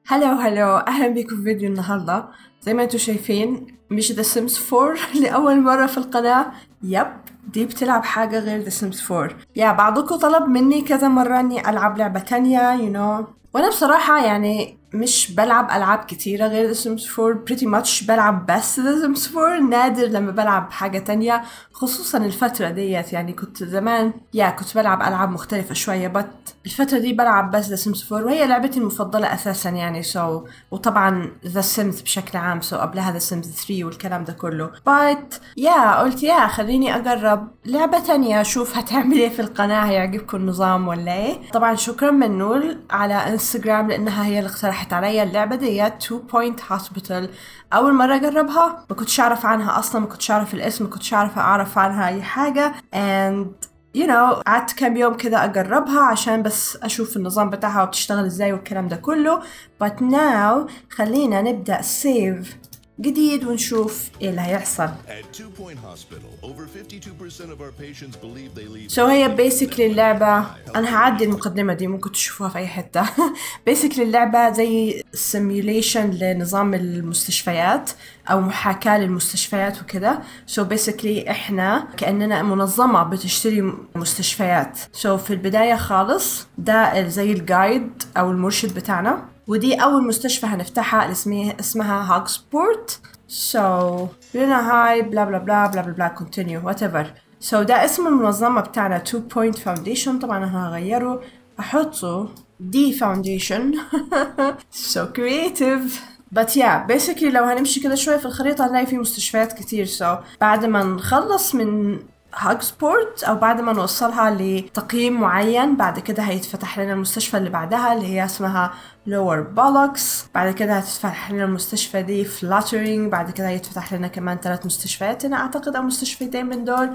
هلو هلو اهلا بكم في فيديو النهارده زي ما انتم شايفين مش ذا سيمز 4 لاول مره في القناه يب دي بتلعب حاجة غير ذا سيمز 4 يا بعضكم طلب مني كذا مرة اني العب لعبة تانية يو you know. وانا بصراحة يعني مش بلعب العاب كتيرة غير The Sims 4 pretty much بلعب بس The Sims 4 نادر لما بلعب حاجة تانية خصوصا الفترة ديت يعني كنت زمان يا كنت بلعب العاب مختلفة شوية بس الفترة دي بلعب بس The Sims 4 وهي لعبتي المفضلة اساسا يعني سو so, وطبعا The Sims بشكل عام سو so قبلها The Sims 3 والكلام ده كله but يا قلت يا خليني اجرب لعبة تانية اشوف هتعمل ايه في القناة هيعجبكم النظام ولا ايه طبعا شكرا منول على انستغرام لانها هي اللي اقترحت عليا اللعبة ديت 2 بوينت هوسبيتال اول مرة اجربها ما كنتش اعرف عنها اصلا ما كنتش اعرف الاسم ما كنتش اعرف اعرف عنها اي حاجة and you know قعدت كام يوم كده اجربها عشان بس اشوف النظام بتاعها وبتشتغل ازاي والكلام ده كله but now خلينا نبدأ سيف جديد ونشوف ايه اللي هيحصل At Two Point Hospital, over 52% of our patients believe they leave. سو so هي بيسكلي اللعبة أنا هعدي المقدمة دي ممكن تشوفوها في أي حتة بيسكلي اللعبة زي سيميوليشن لنظام المستشفيات أو محاكاة للمستشفيات وكده سو so بيسكلي إحنا كأننا منظمة بتشتري مستشفيات سو so في البداية خالص ده زي الجايد أو المرشد بتاعنا ودي أول مستشفى هنفتحها اللي اسمها اسمها هاج سبورت سو لنا هاي بلا بلا بلا بلا بلا بلا كونتينيو وات ايفر سو ده اسم المنظمة بتاعنا 2 بوينت فاونديشن طبعا انا هغيره احطه دي فاونديشن سو كرييتيف But yeah basically لو هنمشي كده شوية في الخريطة هنلاقي في مستشفيات كتير so بعد ما نخلص من هاج سبورت او بعد ما نوصلها لتقييم معين بعد كده هيتفتح لنا المستشفى اللي بعدها اللي هي اسمها لور بولوكس بعد كده هتتفتح لنا المستشفى دي فلاترينج بعد كده هيتفتح لنا كمان ثلاث مستشفيات هنا اعتقد او مستشفيتين من دول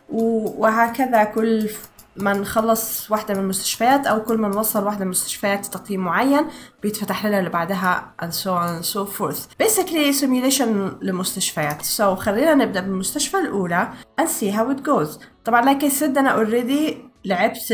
وهكذا كل ما نخلص واحدة من المستشفيات أو كل ما نوصل واحدة من المستشفيات تقييم معين بيتفتح لنا اللي بعدها and so on and so forth basically simulation لمستشفيات so خلينا نبدأ بالمستشفى الأولى and see how it goes طبعا like I said أنا already لعبت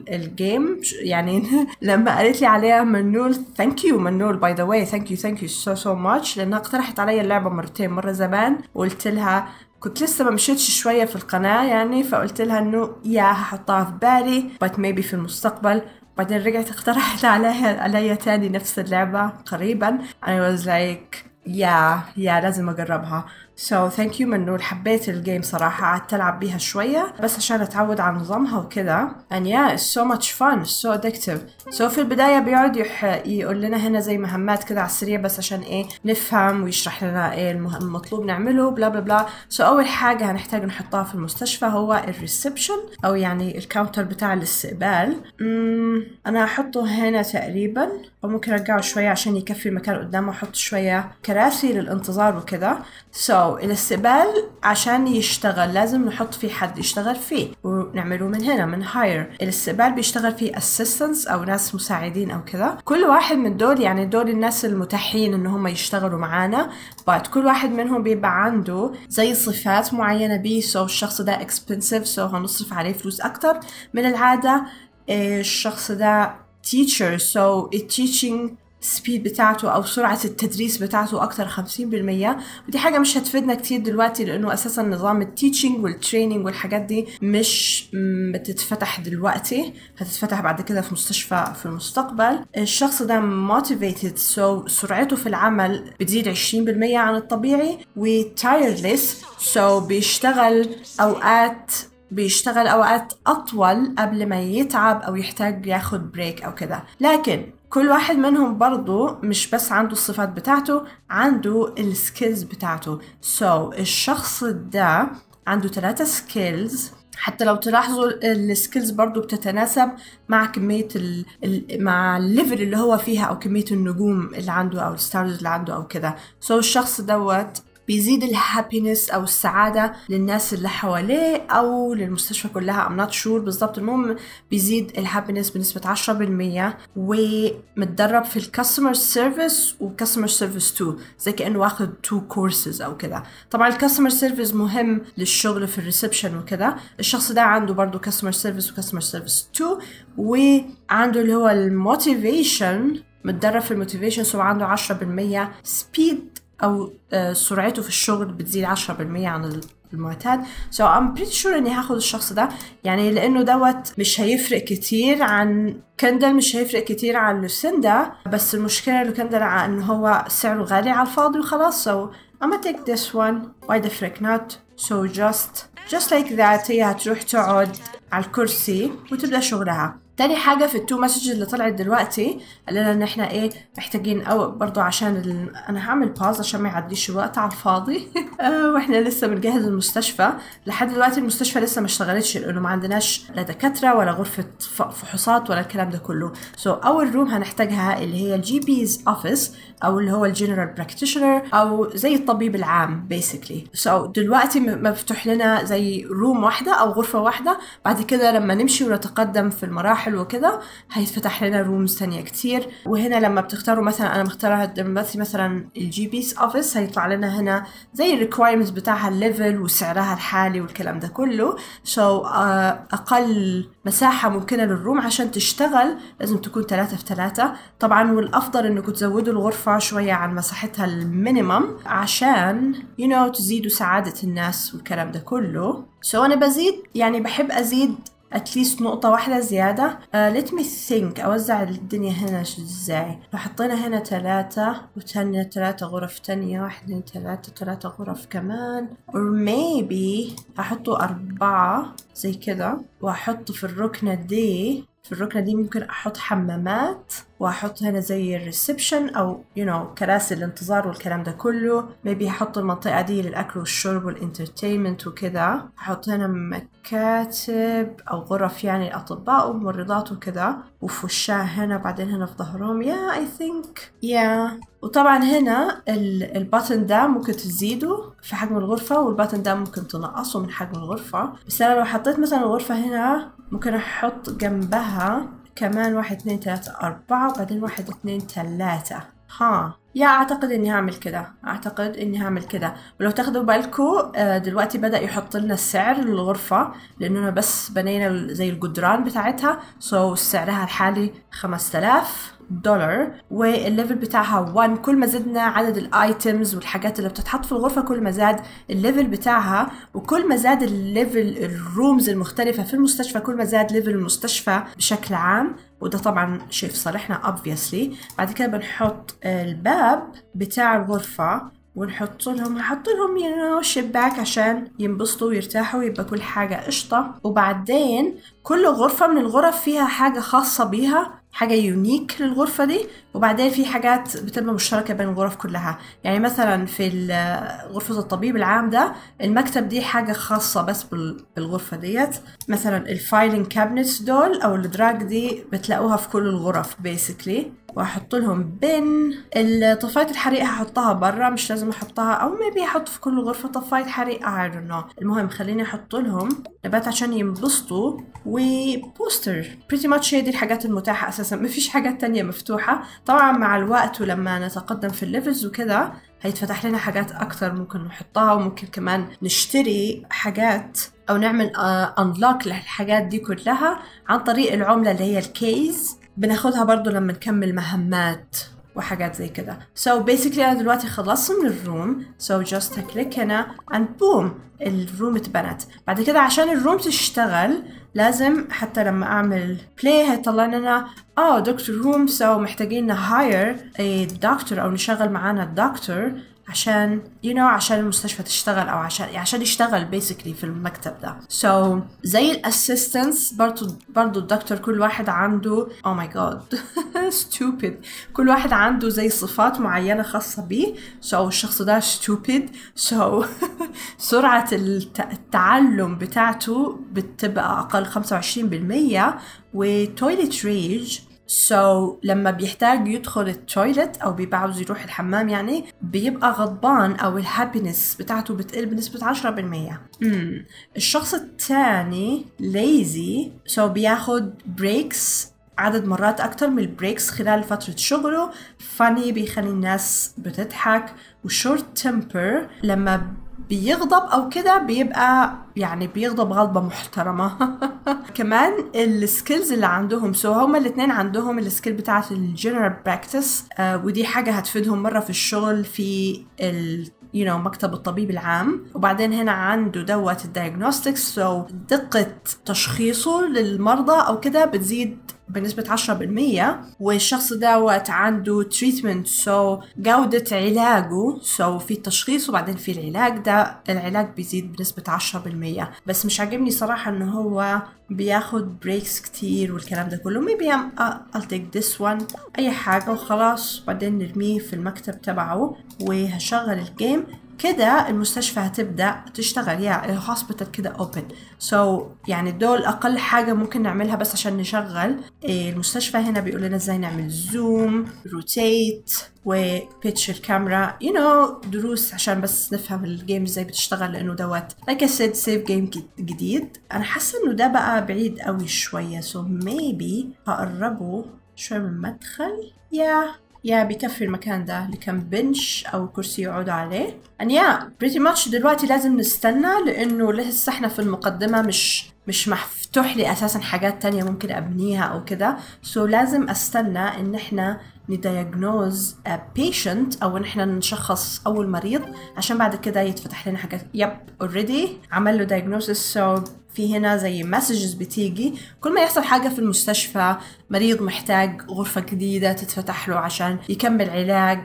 الجيم يعني لما قالت لي عليها منول ثانك يو منول باي ذا واي ثانك يو ثانك يو سو سو ماتش لانها اقترحت عليا اللعبه مرتين مره زمان وقلت لها كنت لسه ما مشيتش شويه في القناه يعني فقلت لها انه يا هحطها في بالي but maybe في المستقبل بعدين رجعت اقترحت عليها عليا تاني نفس اللعبه قريبا I was like يا يا لازم اجربها سو ثانك يو منول حبيت الجيم صراحة قعدت ألعب بيها شوية بس عشان أتعود على نظامها وكده and yeah it's so much fun it's so addictive so في البداية بيقعد يح... يقول لنا هنا زي مهمات كده على السريع بس عشان إيه نفهم ويشرح لنا إيه المطلوب نعمله بلا بلا بلا so أول حاجة هنحتاج نحطها في المستشفى هو الريسبشن أو يعني الكاونتر بتاع الاستقبال مم... أنا هحطه هنا تقريبا أو ممكن أرجعه شوية عشان يكفي المكان قدامه أحط شوية كراسي للانتظار وكده so الاستقبال عشان يشتغل لازم نحط فيه حد يشتغل فيه ونعمله من هنا من هاير الاستقبال بيشتغل فيه assistants او ناس مساعدين او كده كل واحد من دول يعني دول الناس المتاحين ان هم يشتغلوا معانا بعد كل واحد منهم بيبقى عنده زي صفات معينة بيه سو so الشخص ده expensive سو so هنصرف عليه فلوس اكتر من العادة الشخص ده teacher so teaching السبيد بتاعته او سرعه التدريس بتاعته اكتر 50% ودي حاجه مش هتفيدنا كتير دلوقتي لانه اساسا نظام التيتشنج والتريننج والحاجات دي مش بتتفتح دلوقتي هتتفتح بعد كده في مستشفى في المستقبل الشخص ده motivated سو so سرعته في العمل بتزيد 20% عن الطبيعي وتايرلس سو so بيشتغل اوقات بيشتغل اوقات اطول قبل ما يتعب او يحتاج ياخد بريك او كده لكن كل واحد منهم برضو مش بس عنده الصفات بتاعته عنده السكيلز بتاعته سو so, الشخص ده عنده ثلاثة سكيلز حتى لو تلاحظوا السكيلز برضو بتتناسب مع كمية ال ال مع الليفل اللي هو فيها أو كمية النجوم اللي عنده أو الستارز اللي عنده أو كده سو so, الشخص دوت بيزيد الهابينس او السعاده للناس اللي حواليه او للمستشفى كلها I'm not sure بالظبط المهم بيزيد الهابينس بنسبه 10% ومتدرب في الكاستمر سيرفيس والكاستمر سيرفيس 2 زي كانه واخد 2 كورسز او كده طبعا الكاستمر سيرفيس مهم للشغل في الريسبشن وكده الشخص ده عنده برضه كاستمر سيرفيس وكاستمر سيرفيس 2 وعنده اللي هو الموتيفيشن متدرب في الموتيفيشن سو عنده 10% سبيد او آه، سرعته في الشغل بتزيد 10% عن المعتاد سو ام بريتي شور اني هاخد الشخص ده يعني لانه دوت مش هيفرق كتير عن كندل مش هيفرق كتير عن لوسيندا بس المشكله انه كندل ان هو سعره غالي على الفاضي وخلاص سو I'm gonna take this one why the frick not so just just like that هي هتروح تقعد على الكرسي وتبدا شغلها تاني حاجة في التو مسجز اللي طلعت دلوقتي قال لنا ان احنا ايه محتاجين او برضو عشان ال... انا هعمل باوز عشان ما يعديش الوقت على الفاضي آه، واحنا لسه بنجهز المستشفى لحد دلوقتي المستشفى لسه ما اشتغلتش لانه ما عندناش لا دكاترة ولا غرفة ف- فحوصات ولا الكلام ده كله سو so, اول روم هنحتاجها اللي هي الجي بيز اوفيس او اللي هو الجنرال براكتيشنر او زي الطبيب العام بيسكلي سو so, دلوقتي م- مفتوح لنا زي روم واحدة او غرفة واحدة بعد كده لما نمشي ونتقدم في المراحل وكده هيتفتح لنا رومز تانية كتير وهنا لما بتختاروا مثلا انا مختارها دلوقتي مثلا الجي بيز اوفيس هيطلع لنا هنا زي الريكوايرمنتس بتاعها الليفل وسعرها الحالي والكلام ده كله سو so, uh, اقل مساحة ممكنة للروم عشان تشتغل لازم تكون ثلاثة في ثلاثة طبعا والأفضل إنكم تزودوا الغرفة شوية عن مساحتها المينيمم عشان you know تزيدوا سعادة الناس والكلام ده كله سو so أنا بزيد يعني بحب أزيد اتليست نقطة واحدة زيادة uh, let me think أوزع الدنيا هنا ش- ازاي لو حطينا هنا ثلاثة وتانية ثلاثة غرف تانية واحد اثنين ثلاثة ثلاثة غرف كمان or maybe أحطوا أربعة زي كده وأحط في الركنة دي في الركنة دي ممكن أحط حمامات وأحط هنا زي الريسبشن أو you know كراسي الانتظار والكلام ده كله maybe أحط المنطقة دي للأكل والشرب والانترتينمنت وكده أحط هنا مكاتب أو غرف يعني الأطباء والممرضات وكده وفي وشها هنا بعدين هنا في ظهرهم yeah I think yeah وطبعا هنا ال- الباتن ده ممكن تزيده في حجم الغرفة والباتن ده ممكن تنقصه من حجم الغرفة بس أنا لو حطيت مثلا الغرفة هنا ممكن أحط جنبها كمان واحد اتنين تلاتة أربعة وبعدين واحد اتنين تلاتة ها يا أعتقد إني هعمل كده أعتقد إني هعمل كده ولو تاخدوا بالكم آه، دلوقتي بدأ يحط لنا السعر للغرفة لأننا بس بنينا زي الجدران بتاعتها سو so سعرها الحالي 5000 دولار والليفل بتاعها 1 كل ما زدنا عدد الايتمز والحاجات اللي بتتحط في الغرفه كل ما زاد الليفل بتاعها وكل ما زاد الليفل الرومز المختلفه في المستشفى كل ما زاد ليفل المستشفى بشكل عام وده طبعا شيء في صالحنا obviously بعد كده بنحط الباب بتاع الغرفه ونحط لهم هحط لهم يو نو شباك عشان ينبسطوا ويرتاحوا ويبقى كل حاجة قشطة وبعدين كل غرفة من الغرف فيها حاجة خاصة بيها حاجة يونيك للغرفة دي وبعدين في حاجات بتبقى مشتركة بين الغرف كلها يعني مثلا في ال- غرفة الطبيب العام ده المكتب دي حاجة خاصة بس بال- بالغرفة ديت مثلا الفايلنج كابنتس دول أو الدراج دي بتلاقوها في كل الغرف بيسكلي واحط لهم بن طفايه الحريق هحطها برا مش لازم احطها او ميبي احط في كل غرفه طفايه حريق I don't know المهم خليني احط لهم نبات عشان ينبسطوا وبوستر بريتي ماتش هي دي الحاجات المتاحه اساسا مفيش حاجات تانية مفتوحه طبعا مع الوقت ولما نتقدم في الليفلز وكده هيتفتح لنا حاجات اكتر ممكن نحطها وممكن كمان نشتري حاجات او نعمل انلوك للحاجات دي كلها عن طريق العمله اللي هي الكيز بناخدها برضو لما نكمل مهمات وحاجات زي كده so basically أنا دلوقتي خلصت من الروم so just click هنا and boom الروم اتبنت بعد كده عشان الروم تشتغل لازم حتى لما أعمل play هيطلع لنا اه دكتور روم so محتاجين نهاير a دكتور أو نشغل معانا الدكتور عشان you know عشان المستشفى تشتغل او عشان عشان يشتغل basically في المكتب ده so زي الاسيستنتس برضو برضو الدكتور كل واحد عنده oh my god stupid كل واحد عنده زي صفات معينة خاصة بيه so الشخص ده stupid so سرعة الت- التعلم بتاعته بتبقى أقل 25% وتويلت ريج سو so, لما بيحتاج يدخل التويلت او بيبقى عاوز يروح الحمام يعني بيبقى غضبان او الهابينس بتاعته بتقل بنسبة 10% امم الشخص الثاني ليزي سو so بياخد بريكس عدد مرات أكتر من البريكس خلال فترة شغله فاني بيخلي الناس بتضحك وشورت تمبر لما بيغضب او كده بيبقى يعني بيغضب غضبة محترمة كمان السكيلز اللي عندهم سو هما الاثنين عندهم السكيل بتاعت الجنرال براكتس آه ودي حاجة هتفيدهم مرة في الشغل في ال you know, مكتب الطبيب العام وبعدين هنا عنده دوت الدايجنوستكس سو دقة تشخيصه للمرضى أو كده بتزيد بنسبة 10% والشخص دوت عنده تريتمنت سو جودة علاجه سو في التشخيص وبعدين في العلاج ده العلاج بيزيد بنسبة 10% بس مش عاجبني صراحة ان هو بياخد بريكس كتير والكلام ده كله maybe I'm, I'll take this one اي حاجة وخلاص بعدين نرميه في المكتب تبعه وهشغل الجيم كده المستشفى هتبدا تشتغل يا الهوسبيتال كده اوبن سو so, يعني دول اقل حاجه ممكن نعملها بس عشان نشغل المستشفى هنا بيقول لنا ازاي نعمل زوم روتيت وبيتش الكاميرا يو you know دروس عشان بس نفهم الجيم ازاي بتشتغل لانه دوت لايك like سيد سيف جيم جديد انا حاسه انه ده بقى بعيد قوي شويه سو so ميبي هقربه شويه من المدخل يا yeah. يا بيكفي المكان ده لكم بنش او كرسي يقعدوا عليه and yeah pretty much دلوقتي لازم نستنى لانه لسه احنا في المقدمة مش مش مفتوح لي اساسا حاجات تانية ممكن ابنيها او كده سو so لازم استنى ان احنا ندياجنوز بيشنت او ان احنا نشخص اول مريض عشان بعد كده يتفتح لنا حاجات يب اوريدي عمل له دايجنوزس سو so في هنا زي مسجز بتيجي كل ما يحصل حاجة في المستشفى مريض محتاج غرفة جديدة تتفتح له عشان يكمل علاج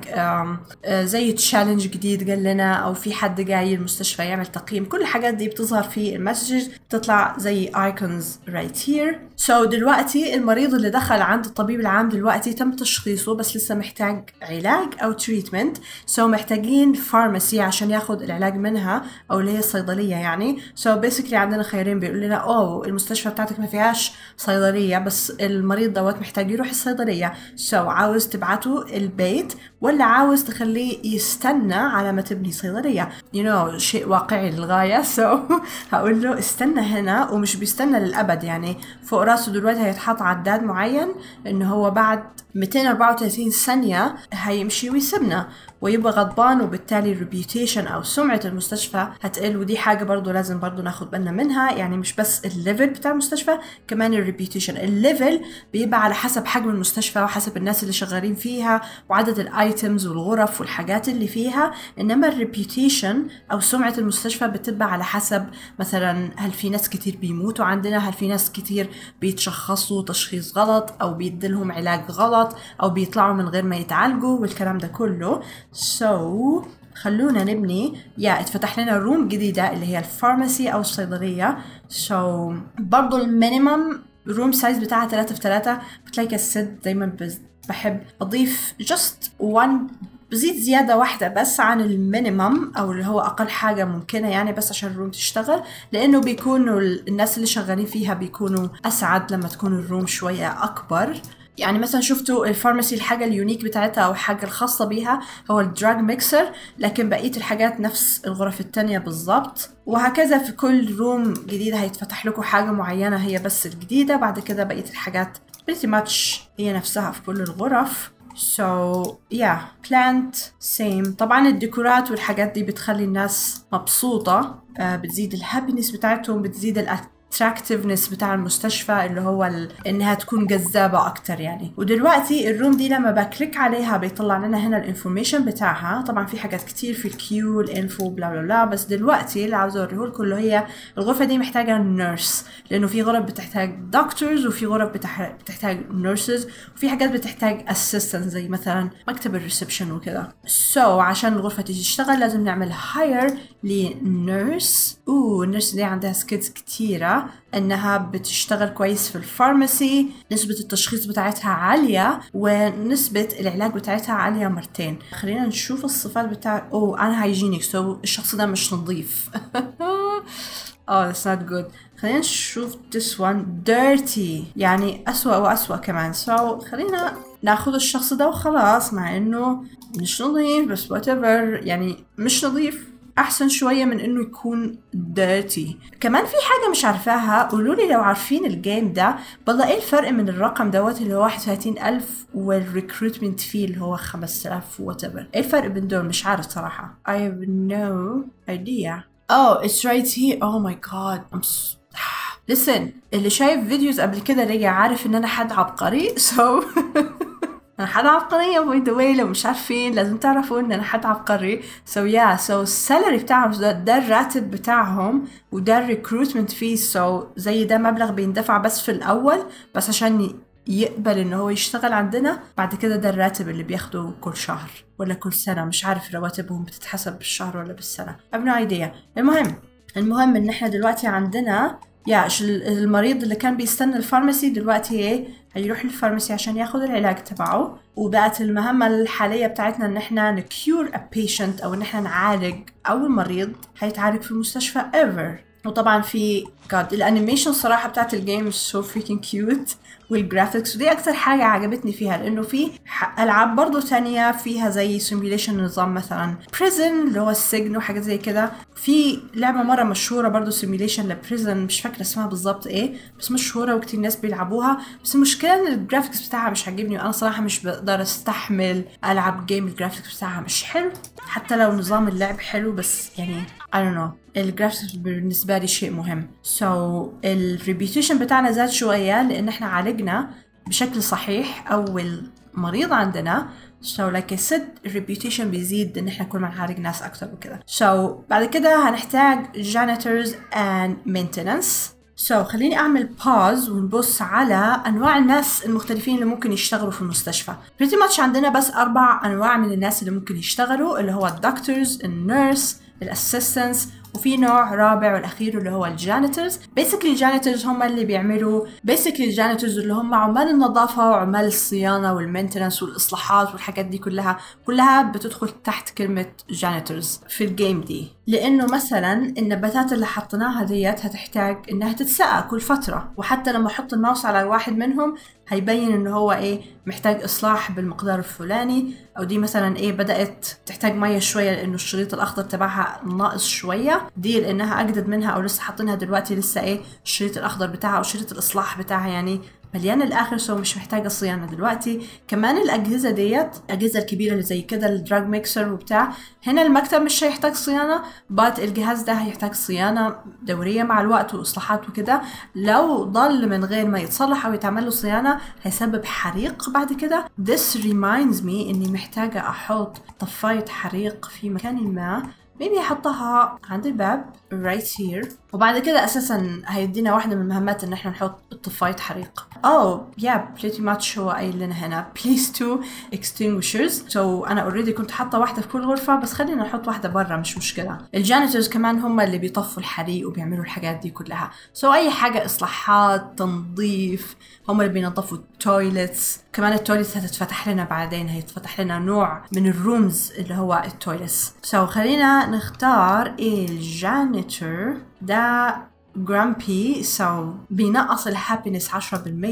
زي تشالنج جديد قال لنا أو في حد جاي المستشفى يعمل تقييم كل الحاجات دي بتظهر في المسجز بتطلع زي ايكونز رايت هير سو دلوقتي المريض اللي دخل عند الطبيب العام دلوقتي تم تشخيصه بس لسه محتاج علاج أو تريتمنت سو محتاجين فارماسي عشان ياخد العلاج منها أو اللي هي الصيدلية يعني سو so بيسكلي عندنا خيارين بيقول لنا اوه المستشفى بتاعتك ما فيهاش صيدليه بس المريض دوت محتاج يروح الصيدليه سو so, عاوز تبعته البيت ولا عاوز تخليه يستنى على ما تبني صيدليه يو you know, شيء واقعي للغايه سو so, هقول له استنى هنا ومش بيستنى للابد يعني فوق راسه دلوقتي هيتحط عداد معين انه هو بعد 234 ثانيه هيمشي ويسيبنا ويبقى غضبان وبالتالي الريبيوتيشن او سمعه المستشفى هتقل ودي حاجه برضو لازم برضو ناخد بالنا منها يعني مش بس الليفل بتاع المستشفى كمان الريبيوتيشن الليفل بيبقى على حسب حجم المستشفى وحسب الناس اللي شغالين فيها وعدد الايتمز والغرف والحاجات اللي فيها انما الريبيوتيشن او سمعه المستشفى بتبقى على حسب مثلا هل في ناس كتير بيموتوا عندنا هل في ناس كتير بيتشخصوا تشخيص غلط او بيديلهم علاج غلط او بيطلعوا من غير ما يتعالجوا والكلام ده كله سو so, خلونا نبني يا اتفتح لنا روم جديدة اللي هي الفارماسي أو الصيدلية سو so, برضو المينيمم روم سايز بتاعها 3 في 3 بتلاقي كالسد دايما بحب أضيف just one بزيد زيادة واحدة بس عن المينيمم أو اللي هو أقل حاجة ممكنة يعني بس عشان الروم تشتغل لأنه بيكونوا الناس اللي شغالين فيها بيكونوا أسعد لما تكون الروم شوية أكبر يعني مثلا شفتوا الفارماسي الحاجة اليونيك بتاعتها أو الحاجة الخاصة بيها هو الدراج ميكسر لكن بقية الحاجات نفس الغرف التانية بالظبط وهكذا في كل روم جديدة هيتفتح لكم حاجة معينة هي بس الجديدة بعد كده بقية الحاجات pretty much هي نفسها في كل الغرف so yeah plant same طبعا الديكورات والحاجات دي بتخلي الناس مبسوطة uh, بتزيد الهابينس بتاعتهم بتزيد الاتراكتيفنس بتاع المستشفى اللي هو ال... انها تكون جذابه اكتر يعني ودلوقتي الروم دي لما بكليك عليها بيطلع لنا هنا الانفورميشن بتاعها طبعا في حاجات كتير في الكيو الانفو بلا بلا بلا بس دلوقتي اللي عاوزه اوريه لكم اللي هي الغرفه دي محتاجه نيرس لانه في غرف بتحتاج دكتورز وفي غرف بتح... بتحتاج نيرسز وفي حاجات بتحتاج اسيستنت زي مثلا مكتب الريسبشن وكده سو so, عشان الغرفه تيجي تشتغل لازم نعمل هاير لنيرس اوه النيرس دي عندها سكيلز كتيره انها بتشتغل كويس في الفارماسي نسبة التشخيص بتاعتها عالية ونسبة العلاج بتاعتها عالية مرتين خلينا نشوف الصفات بتاع اوه انا هايجينيك سو الشخص ده مش نظيف اه that's not good خلينا نشوف this one dirty يعني أسوأ وأسوأ كمان so خلينا ناخد الشخص ده وخلاص مع انه مش نظيف بس whatever يعني مش نظيف احسن شويه من انه يكون dirty كمان في حاجه مش عارفاها قولوا لي لو عارفين الجيم ده بالله ايه الفرق من الرقم دوت اللي هو 31000 والريكروتمنت فيه اللي هو 5000 وات ايه الفرق بين دول مش عارف صراحه I have no idea Oh, it's right here. Oh my god. I'm so... Listen, اللي شايف فيديوز قبل كده رجع عارف ان انا حد عبقري so انا حد عبقرية باي ذا واي لو مش عارفين لازم تعرفوا ان انا حد عبقري so yeah so السالري بتاعهم ده, ده الراتب بتاعهم وده الريكروتمنت فيه so زي ده مبلغ بيندفع بس في الاول بس عشان يقبل ان هو يشتغل عندنا بعد كده ده الراتب اللي بياخده كل شهر ولا كل سنة مش عارف رواتبهم بتتحسب بالشهر ولا بالسنة I have no idea المهم المهم ان احنا دلوقتي عندنا يا المريض اللي كان بيستنى الفارماسي دلوقتي ايه هيروح للفارماسي عشان ياخد العلاج تبعه وبقت المهمة الحالية بتاعتنا ان احنا نكيور ا بيشنت او ان احنا نعالج اول مريض هيتعالج في المستشفى ever وطبعا في جاد الانيميشن صراحة بتاعت الجيم سو فريكين كيوت والجرافيكس ودي اكتر حاجة عجبتني فيها لانه في العاب برضو تانية فيها زي سيميوليشن نظام مثلا بريزن اللي هو السجن وحاجات زي كده في لعبة مرة مشهورة برضو سيميوليشن لبريزن مش فاكرة اسمها بالظبط ايه بس مشهورة وكتير ناس بيلعبوها بس المشكلة ان الجرافيكس بتاعها مش عاجبني وانا صراحة مش بقدر استحمل العب جيم الجرافيكس بتاعها مش حلو حتى لو نظام اللعب حلو بس يعني I don't know الجرافيكس بالنسبة لي شيء مهم so الريبيوتيشن بتاعنا زاد شوية لأن احنا عالجنا بشكل صحيح أول مريض عندنا so like I said الريبيوتيشن بيزيد ان احنا كل ما نعالج ناس اكتر وكده so بعد كده هنحتاج janitors and maintenance so خليني اعمل pause ونبص على انواع الناس المختلفين اللي ممكن يشتغلوا في المستشفى pretty much عندنا بس اربع انواع من الناس اللي ممكن يشتغلوا اللي هو الدكتورز النيرس الاسيستنتس وفي نوع رابع والاخير اللي هو الجانيتورز بيسكلي الجانيتورز هم اللي بيعملوا بيسكلي الجانيتورز اللي هم عمال النظافه وعمال الصيانه والمينتنس والاصلاحات والحاجات دي كلها كلها بتدخل تحت كلمه جانيتورز في الجيم دي لانه مثلا النباتات اللي حطيناها ديت هتحتاج انها تتسقى كل فتره وحتى لما احط الماوس على واحد منهم هيبين ان هو ايه محتاج اصلاح بالمقدار الفلاني او دي مثلا ايه بدات تحتاج ميه شويه لانه الشريط الاخضر تبعها ناقص شويه دي لانها اجدد منها او لسه حاطينها دلوقتي لسه ايه الشريط الاخضر بتاعها او شريط الاصلاح بتاعها يعني مليان الاخر سو مش محتاجه صيانه دلوقتي كمان الاجهزه ديت الاجهزه الكبيره اللي زي كده الدراج ميكسر وبتاع هنا المكتب مش هيحتاج صيانه بات الجهاز ده هيحتاج صيانه دوريه مع الوقت واصلاحات وكده لو ضل من غير ما يتصلح او يتعمل له صيانه هيسبب حريق بعد كده this reminds me اني محتاجه احط طفايه حريق في مكان ما maybe احطها عند الباب right here وبعد كده اساسا هيدينا واحده من المهمات ان احنا نحط طفايه حريق oh yeah pretty much هو قايل لنا هنا place two extinguishers so انا اوريدي كنت حاطه واحده في كل غرفه بس خلينا نحط واحده برا مش مشكله الجانيتورز كمان هم اللي بيطفوا الحريق وبيعملوا الحاجات دي كلها so اي حاجه اصلاحات تنظيف هم اللي بينظفوا التويلتس كمان التويلتس هتتفتح لنا بعدين هيتفتح لنا نوع من الرومز اللي هو التويلتس so خلينا نختار الجانيتور ده grumpy so بينقص الهابينس 10%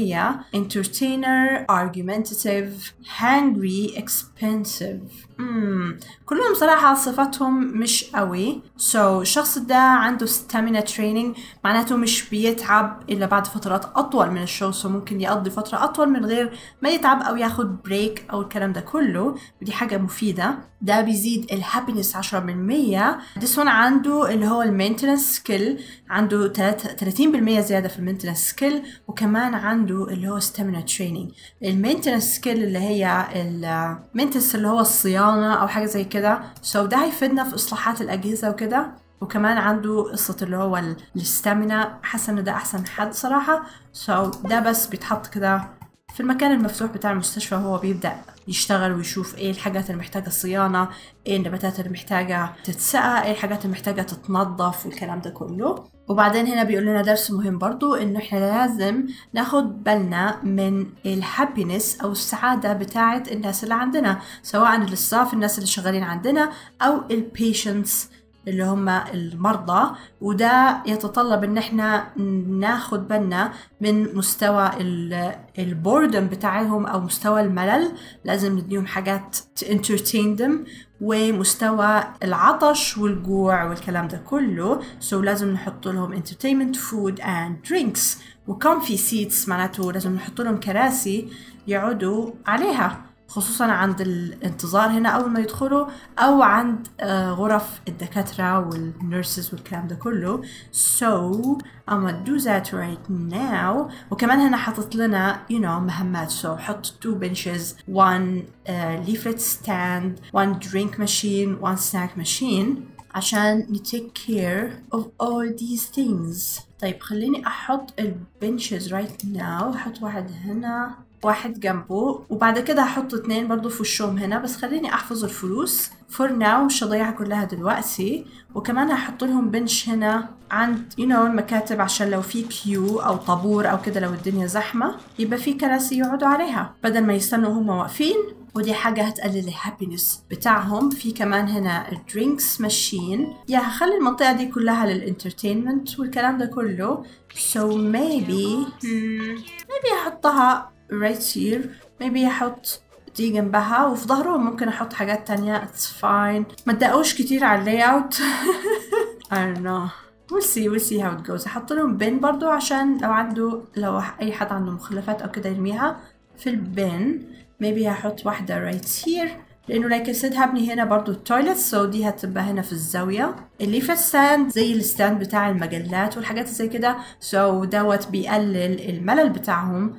entertainer argumentative hungry expensive مم. كلهم صراحة صفاتهم مش قوي so الشخص ده عنده stamina training معناته مش بيتعب إلا بعد فترات أطول من الشغل so ممكن يقضي فترة أطول من غير ما يتعب أو ياخد بريك أو الكلام ده كله ودي حاجة مفيدة ده بيزيد الهابينس 10% this one عنده اللي هو المينتنس سكيل عنده 30% زيادة في المينتنس سكيل وكمان عنده اللي هو stamina training المينتنس سكيل اللي هي المينتنس اللي هو الصيانة او حاجه زي كده سو so ده هيفيدنا في اصلاحات الاجهزه وكده وكمان عنده قصة اللي هو الستامينا حاسة ان ده احسن حد صراحة سو so ده بس بيتحط كده في المكان المفتوح بتاع المستشفى هو بيبدأ يشتغل ويشوف ايه الحاجات اللي محتاجة صيانة ايه النباتات اللي محتاجة تتسقى ايه الحاجات اللي محتاجة تتنظف والكلام ده كله وبعدين هنا بيقول لنا درس مهم برضو انه احنا لازم ناخد بالنا من الهابينس او السعادة بتاعت الناس اللي عندنا سواء الستاف الناس اللي شغالين عندنا او البيشنتس اللي هم المرضى وده يتطلب ان احنا ناخد بالنا من مستوى البوردم بتاعهم او مستوى الملل لازم نديهم حاجات to entertain them ومستوى العطش والجوع والكلام ده كله so لازم نحط لهم entertainment food and drinks وcomfy seats معناته لازم نحط لهم كراسي يقعدوا عليها خصوصا عند الانتظار هنا أول ما يدخلوا أو عند آه، غرف الدكاترة والنيرسز والكلام ده كله so I'm gonna do that right now وكمان هنا حاطط لنا you know مهمات so حط two benches one uh, leaflet stand one drink machine one snack machine عشان ن take care of all these things طيب خليني أحط البنشز right now أحط واحد هنا واحد جنبه وبعد كده هحط اتنين برضو في وشهم هنا بس خليني احفظ الفلوس فور ناو مش هضيعها كلها دلوقتي وكمان هحط لهم بنش هنا عند يو you know المكاتب عشان لو في كيو او طابور او كده لو الدنيا زحمه يبقى في كراسي يقعدوا عليها بدل ما يستنوا هم واقفين ودي حاجة هتقلل الهابينس بتاعهم في كمان هنا الدرينكس ماشين يا هخلي المنطقة دي كلها للانترتينمنت والكلام ده كله so maybe hmm, maybe هحطها right here maybe احط دي جنبها وفي ظهرهم ممكن احط حاجات تانية it's fine ما تدقوش كتير على اللاي اوت I don't know we'll see we'll see how it goes احط لهم بن برضو عشان لو عنده لو اي حد عنده مخلفات او كده يرميها في البن maybe هحط واحدة right here لانه لايك like said هبني هنا برضو التويلت سو so دي هتبقى هنا في الزاوية اللي في الستاند زي الستاند بتاع المجلات والحاجات زي كده سو so دوت بيقلل الملل بتاعهم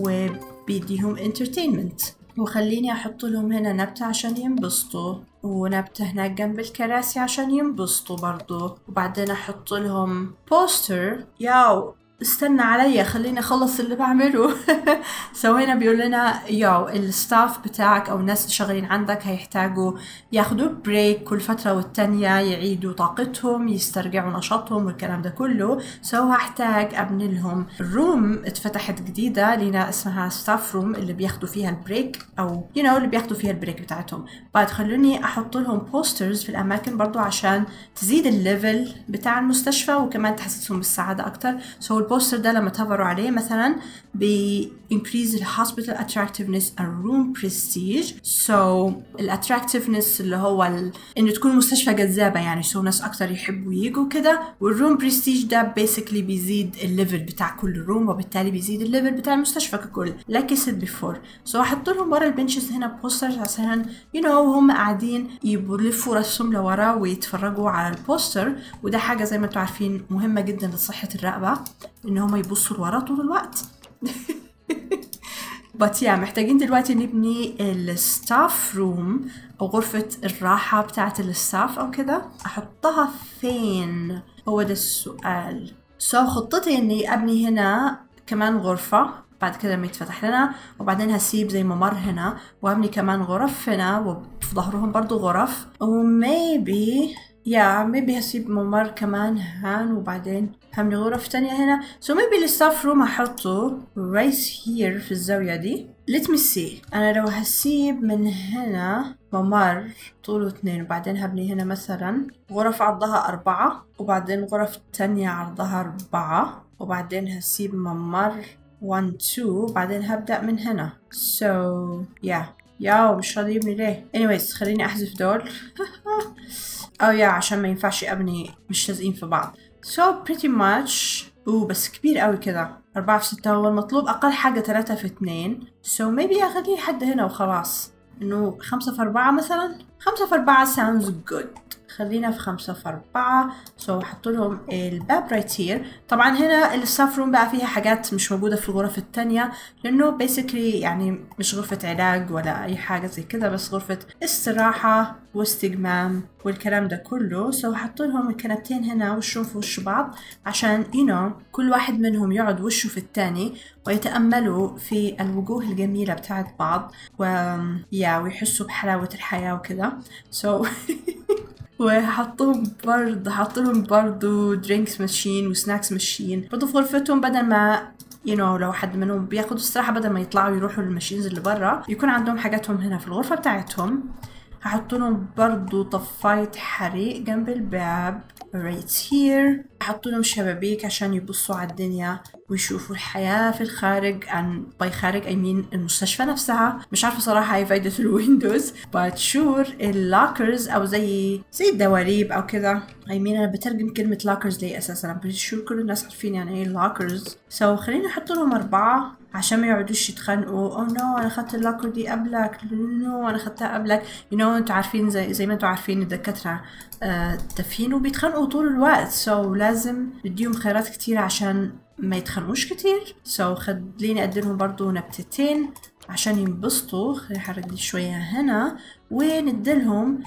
وبيديهم انترتينمنت وخليني احط لهم هنا نبتة عشان ينبسطوا ونبتة هناك جنب الكراسي عشان ينبسطوا برضو وبعدين احط لهم بوستر ياو استنى عليا خليني اخلص اللي بعمله سو هنا بيقول لنا ياو الستاف بتاعك او الناس اللي شغالين عندك هيحتاجوا ياخدوا بريك كل فترة والتانية يعيدوا طاقتهم يسترجعوا نشاطهم والكلام ده كله سو هحتاج ابني لهم روم اتفتحت جديدة لنا اسمها ستاف روم اللي بياخدوا فيها البريك او يو you know اللي بياخدوا فيها البريك بتاعتهم بعد خلوني احط لهم بوسترز في الاماكن برضو عشان تزيد الليفل بتاع المستشفى وكمان تحسسهم بالسعادة اكتر سو البوستر ده لما تهبروا عليه مثلا بي increase the hospital attractiveness and room prestige so الاتراكتيفنس اللي هو ال... انه تكون المستشفى جذابة يعني سو so ناس اكتر يحبوا يجوا كده والروم برستيج ده basically بيزيد الليفل بتاع كل روم وبالتالي بيزيد الليفل بتاع المستشفى ككل like I said before so هحط لهم ورا البنشز هنا بوسترز عشان you know هم قاعدين يلفوا راسهم لورا ويتفرجوا على البوستر وده حاجة زي ما انتم عارفين مهمة جدا لصحة الرقبة ان هم يبصوا لورا طول الوقت بس يا محتاجين دلوقتي نبني الستاف روم او غرفة الراحة بتاعة الستاف او كده احطها فين هو ده السؤال سو so, خطتي اني ابني هنا كمان غرفة بعد كده لما يتفتح لنا وبعدين هسيب زي ممر هنا وابني كمان غرف هنا وفي ظهرهم برضو غرف وميبي يا ميبي هسيب ممر كمان هان وبعدين هملي غرف تانية هنا سو ميبي الستاف روم هحطه right here في الزاوية دي let me see أنا لو هسيب من هنا ممر طوله اتنين وبعدين هبني هنا مثلا غرف عرضها أربعة وبعدين غرف تانية عرضها أربعة وبعدين هسيب ممر 1 2 وبعدين هبدأ من هنا so yeah ياو مش راضي يبني ليه anyways خليني أحذف دول أو يا عشان ما ينفعش أبني مش لازقين في بعض so pretty much اوه بس كبير قوي كده أربعة في ستة هو المطلوب أقل حاجة تلاتة في اتنين so maybe أخليه حد هنا وخلاص إنه خمسة في أربعة مثلا خمسة في أربعة sounds good خلينا في خمسة في أربعة سو so, حط لهم الباب رايت هير طبعا هنا الستاف روم بقى فيها حاجات مش موجودة في الغرف التانية لأنه بيسكلي يعني مش غرفة علاج ولا أي حاجة زي كده بس غرفة استراحة واستجمام والكلام ده كله سو so, حط لهم الكنبتين هنا وشهم في وش بعض عشان يو you know, كل واحد منهم يقعد وشه في التاني ويتأملوا في الوجوه الجميلة بتاعت بعض و يا ويحسوا بحلاوة الحياة وكده سو so وهحطهم برضه هحط لهم برضه درينكس ماشين وسناكس ماشين برضه في غرفتهم بدل ما يو you know, لو حد منهم بياخدوا استراحة بدل ما يطلعوا يروحوا للماشينز اللي برا يكون عندهم حاجاتهم هنا في الغرفة بتاعتهم هحط لهم برضو طفاية حريق جنب الباب right here هحط لهم شبابيك عشان يبصوا على الدنيا ويشوفوا الحياة في الخارج عن باي خارج I mean المستشفى نفسها مش عارفة صراحة هي فايدة الويندوز but sure اللوكرز أو زي زي الدواليب أو كده I mean أنا بترجم كلمة lockers ليه أساسا I'm pretty sure كل الناس عارفين يعني إيه lockers so خلينا نحط لهم أربعة عشان ما يقعدوش يتخانقوا او oh نو no, انا اخدت اللوكر دي قبلك نو no, انا اخدتها قبلك يو you know, انتوا عارفين زي زي ما انتوا عارفين الدكاتره آه تافهين وبيتخانقوا طول الوقت سو so لازم نديهم خيارات كتيرة عشان ما يتخانقوش كتير سو so خليني اديلهم برضو نبتتين عشان ينبسطوا خليني احرك دي شويه هنا ونديلهم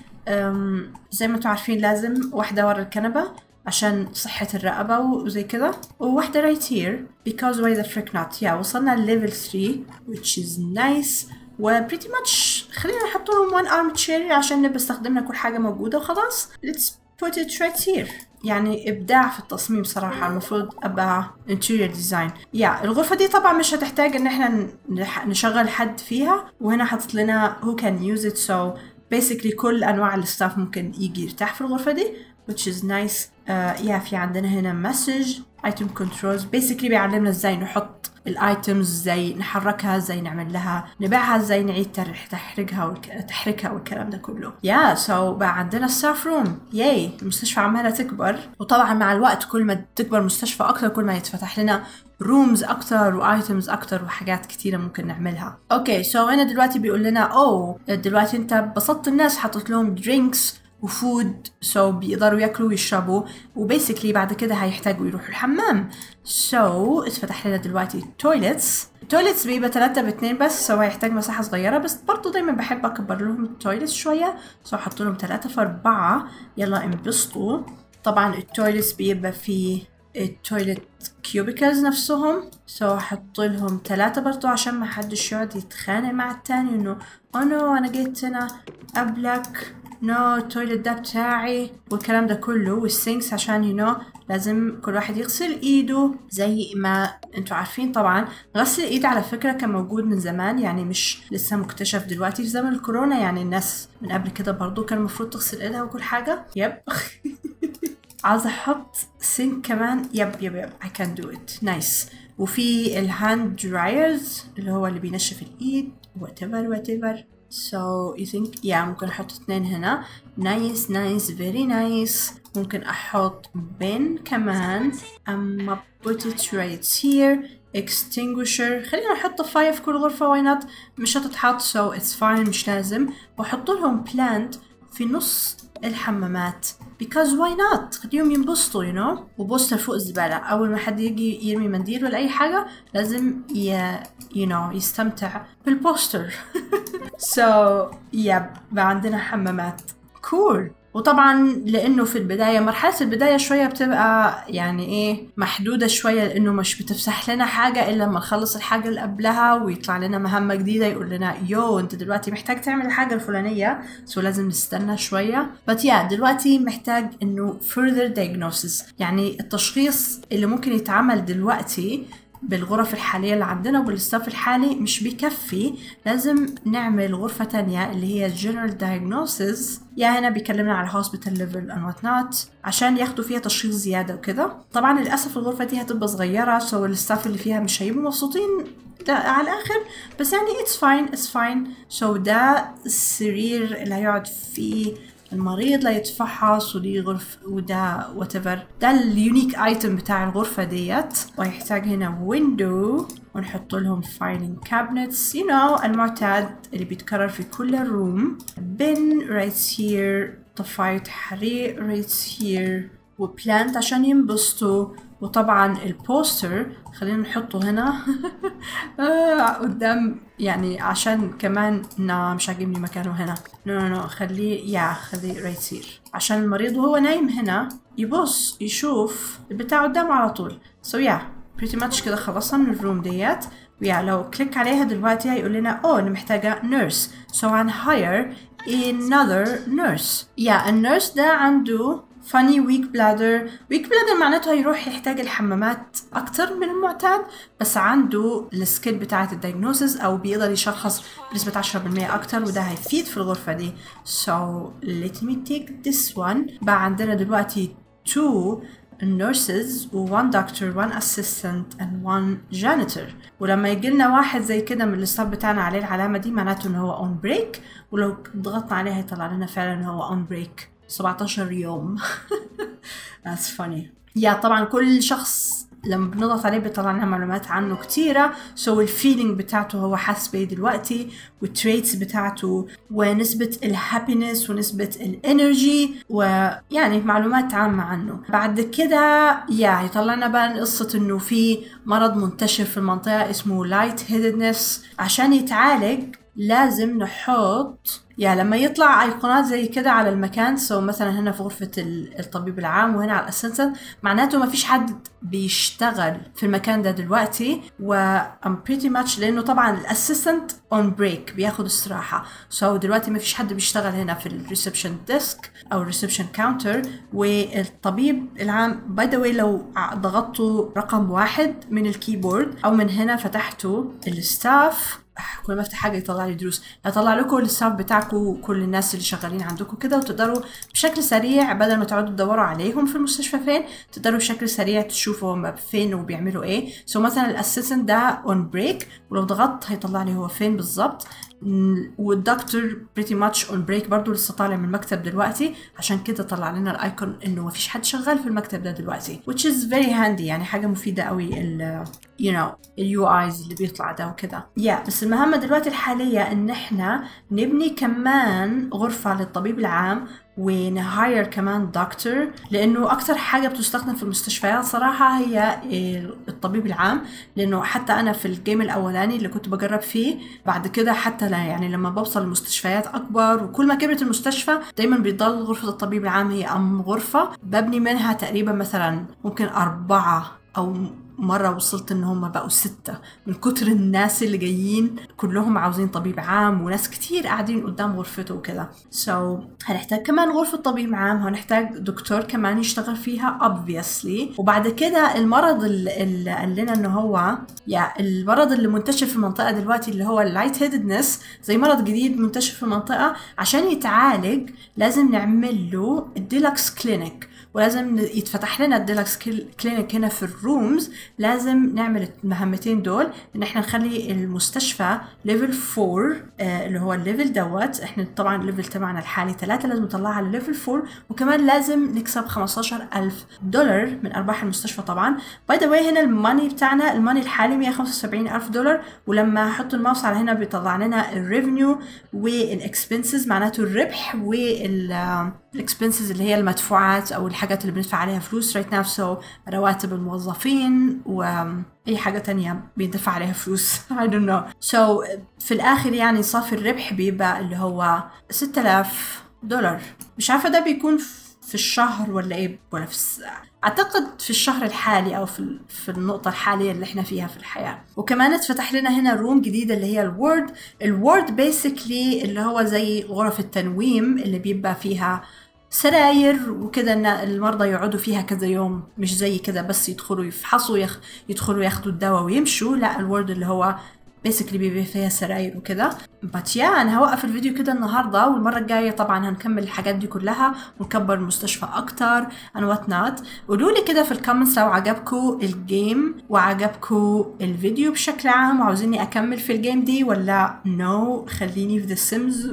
زي ما انتوا عارفين لازم واحده ورا الكنبه عشان صحة الرقبة وزي كده وواحدة right here because why the frick not yeah وصلنا level 3 which is nice و pretty much خلينا نحط لهم one arm chair عشان نبقى استخدمنا كل حاجة موجودة وخلاص let's put it right here يعني إبداع في التصميم صراحة المفروض أبقى interior design يا yeah, الغرفة دي طبعا مش هتحتاج إن إحنا نشغل حد فيها وهنا حاطط لنا who can use it so basically كل أنواع الستاف ممكن يجي يرتاح في الغرفة دي which is nice uh, yeah في عندنا هنا message item controls basically بيعلمنا ازاي نحط الايتمز ازاي نحركها ازاي نعمل لها نبيعها ازاي نعيد تحريكها والك... تحريكها والكلام ده كله يا yeah, so بقى عندنا الستاف روم ياي المستشفى عماله تكبر وطبعا مع الوقت كل ما تكبر المستشفى اكتر كل ما يتفتح لنا رومز اكتر وايتمز اكتر وحاجات كتيره ممكن نعملها اوكي سو so هنا دلوقتي بيقول لنا اوه دلوقتي انت بسطت الناس حطيت لهم درينكس وفود سو so بيقدروا ياكلوا ويشربوا وبيسكلي بعد كده هيحتاجوا يروحوا الحمام سو so اتفتح لنا دلوقتي تويلتس التويلتس بيبقى تلاتة باتنين بس سو هيحتاج مساحة صغيرة بس برضو دايما بحب أكبر لهم التويلتس شوية سو أحط لهم تلاتة في أربعة يلا انبسطوا طبعا التويلتس بيبقى فيه التويلت كيوبيكلز نفسهم سو احط لهم ثلاثة برضو عشان ما حدش يقعد يتخانق مع التاني انه انا انا جيت هنا قبلك نو no, التويلت ده بتاعي والكلام ده كله والسينكس عشان يو you know, لازم كل واحد يغسل ايده زي ما انتوا عارفين طبعا غسل الايد على فكرة كان موجود من زمان يعني مش لسه مكتشف دلوقتي في زمن الكورونا يعني الناس من قبل كده برضو كان المفروض تغسل ايدها وكل حاجة يب عاوزة احط سينك كمان يب يب يب I can do it نايس nice. وفي الهاند درايرز اللي هو اللي بينشف الايد whatever whatever so you think yeah ممكن احط اثنين هنا nice nice very nice ممكن احط بن كمان اما put it right here extinguisher خلينا نحط فاية في كل غرفة why not مش هتتحط so it's fine مش لازم واحط لهم plant في نص الحمامات because why not خليهم ينبسطوا you know وبوستر فوق الزبالة أول ما حد يجي يرمي منديل ولا أي حاجة لازم ي you know يستمتع بالبوستر so yeah بقى عندنا حمامات cool وطبعا لانه في البدايه مرحله البدايه شويه بتبقى يعني ايه محدوده شويه لانه مش بتفسح لنا حاجه الا لما نخلص الحاجه اللي قبلها ويطلع لنا مهمه جديده يقول لنا يو انت دلوقتي محتاج تعمل الحاجه الفلانيه سو لازم نستنى شويه بس يا دلوقتي محتاج انه further diagnosis يعني التشخيص اللي ممكن يتعمل دلوقتي بالغرف الحالية اللي عندنا وبالستاف الحالي مش بيكفي لازم نعمل غرفة تانية اللي هي General Diagnosis يا هنا بيكلمنا على Hospital Level and what not عشان ياخدوا فيها تشخيص زيادة وكده طبعا للأسف الغرفة دي هتبقى صغيرة سو الستاف اللي فيها مش هيبقوا مبسوطين ده على الآخر بس يعني it's fine it's fine سو so ده السرير اللي هيقعد فيه المريض ليتفحص ودي غرف وده whatever ده اليونيك ايتم بتاع الغرفة ديت ويحتاج هنا ويندو ونحط لهم فايلينج كابنتس يو نو المعتاد اللي بيتكرر في كل الروم بن رايت هير طفاية حريق رايت هير وبلانت عشان ينبسطوا وطبعا البوستر خلينا نحطه هنا قدام يعني عشان كمان نا مش عاجبني مكانه هنا نو نو نو خليه يا خليه رايت هير عشان المريض وهو نايم هنا يبص يشوف البتاع قدامه على طول سو يا بريتي ماتش كده خلصنا من الروم ديت ويا لو كليك عليها دلوقتي هيقول لنا اوه انا محتاجه نيرس سو هن هاير another nurse يا النيرس ده عنده funny weak bladder weak bladder معناته هيروح يحتاج الحمامات أكتر من المعتاد بس عنده السكيل بتاعة الدايجنوسيس أو بيقدر يشخص بنسبة 10% أكتر وده هيفيد في الغرفة دي so let me take this one بقى عندنا دلوقتي two nurses و one doctor one assistant and one janitor ولما يجي لنا واحد زي كده من الستاف بتاعنا عليه العلامة دي معناته ان هو on break ولو ضغطنا عليه هيطلع لنا فعلا ان هو on break 17 يوم that's funny يا طبعا كل شخص لما بنضغط عليه بيطلع لنا معلومات عنه كتيرة سو so الفيلينج بتاعته هو حاسس بيه دلوقتي والتريتس بتاعته ونسبة الهابينس ونسبة الانرجي ويعني معلومات عامة عنه بعد كده يا يطلع لنا بقى قصة انه في مرض منتشر في المنطقة اسمه لايت هيدنس عشان يتعالج لازم نحط يعني لما يطلع ايقونات زي كده على المكان سو مثلا هنا في غرفة الطبيب العام وهنا على الاسنسنت معناته ما فيش حد بيشتغل في المكان ده دلوقتي و I'm pretty much لانه طبعا الاسيستنت اون بريك بياخد استراحة سو so دلوقتي ما فيش حد بيشتغل هنا في الريسبشن ديسك او الريسبشن كاونتر والطبيب العام باي ذا لو ضغطتوا رقم واحد من الكيبورد او من هنا فتحتوا الستاف كل ما افتح حاجه يطلع لي دروس هطلع لكم الستاف بتاعكم وكل الناس اللي شغالين عندكم كده وتقدروا بشكل سريع بدل ما تقعدوا تدوروا عليهم في المستشفى فين تقدروا بشكل سريع تشوفوا هم فين وبيعملوا ايه سو so مثلا الاسيستنت ده اون بريك ولو ضغطت هيطلع لي هو فين بالظبط والدكتور بريتي ماتش اون بريك برضه لسه طالع من المكتب دلوقتي عشان كده طلع لنا الايكون انه ما فيش حد شغال في المكتب ده دلوقتي which is very handy يعني حاجه مفيده قوي ال you know اليو ايز اللي بيطلع ده وكده يا yeah. بس المهمه دلوقتي الحاليه ان احنا نبني كمان غرفه للطبيب العام ونهاير كمان دكتور لانه اكثر حاجه بتستخدم في المستشفيات صراحه هي الطبيب العام لانه حتى انا في الجيم الاولاني اللي كنت بجرب فيه بعد كده حتى لا يعني لما بوصل لمستشفيات اكبر وكل ما كبرت المستشفى دايما بيضل غرفه الطبيب العام هي ام غرفه ببني منها تقريبا مثلا ممكن اربعه او مرة وصلت ان هم بقوا ستة من كتر الناس اللي جايين كلهم عاوزين طبيب عام وناس كتير قاعدين قدام غرفته وكده سو so, هنحتاج كمان غرفة طبيب عام هنحتاج دكتور كمان يشتغل فيها obviously وبعد كده المرض اللي قال لنا ان هو يا المرض اللي منتشر في المنطقة دلوقتي اللي هو اللايت هيدنس زي مرض جديد منتشر في المنطقة عشان يتعالج لازم نعمل له الديلكس كلينيك ولازم يتفتح لنا الديلكس كلينيك هنا في الرومز لازم نعمل المهمتين دول ان احنا نخلي المستشفى ليفل 4 آه اللي هو الليفل دوت احنا طبعا الليفل تبعنا الحالي 3 لازم نطلعها لليفل 4 وكمان لازم نكسب 15000 دولار من ارباح المستشفى طبعا باي ذا واي هنا الماني بتاعنا الماني الحالي 175000 دولار ولما احط الماوس على هنا بيطلع لنا الريفنيو والاكسبنسز معناته الربح وال الاكسبنسز اللي هي المدفوعات او الحاجات اللي بندفع عليها فلوس رايت ناو سو رواتب الموظفين واي حاجه تانية بيدفع عليها فلوس I don't know so في الاخر يعني صافي الربح بيبقى اللي هو 6000 دولار مش عارفه ده بيكون في الشهر ولا ايه ولا في الساعة. اعتقد في الشهر الحالي او في في النقطه الحاليه اللي احنا فيها في الحياه وكمان اتفتح لنا هنا روم جديده اللي هي الوورد الوورد بيسكلي اللي هو زي غرف التنويم اللي بيبقى فيها سراير وكده ان المرضى يقعدوا فيها كذا يوم مش زي كده بس يدخلوا يفحصوا يخ... يدخلوا ياخدوا الدواء ويمشوا لا الورد اللي هو بيسكلي بيبقى فيها سراير وكده بس يا انا هوقف الفيديو كده النهارده والمره الجايه طبعا هنكمل الحاجات دي كلها ونكبر المستشفى اكتر ان وات نوت قولوا لي كده في الكومنتس لو عجبكم الجيم وعجبكم الفيديو بشكل عام وعاوزيني اكمل في الجيم دي ولا نو no, خليني في ذا سيمز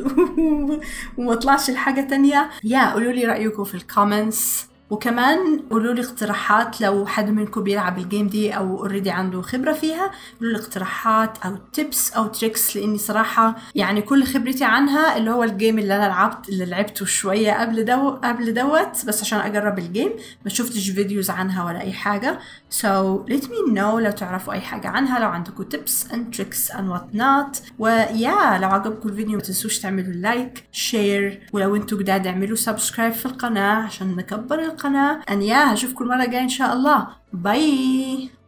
وما اطلعش لحاجه تانية يا قولوا لي رايكم في الكومنتس وكمان قولوا لي اقتراحات لو حد منكم بيلعب الجيم دي او اوريدي عنده خبره فيها قولوا لي اقتراحات او تيبس او تريكس لاني صراحه يعني كل خبرتي عنها اللي هو الجيم اللي انا لعبت اللي لعبته شويه قبل دو قبل دوت بس عشان اجرب الجيم ما شفتش فيديوز عنها ولا اي حاجه so let me know لو تعرفوا اي حاجه عنها لو عندكم تيبس and tricks and what not ويا لو عجبكم الفيديو ما تنسوش تعملوا لايك شير ولو انتوا جداد اعملوا سبسكرايب في القناه عشان نكبر القناه ان يا هشوفكم المره الجايه ان شاء الله باي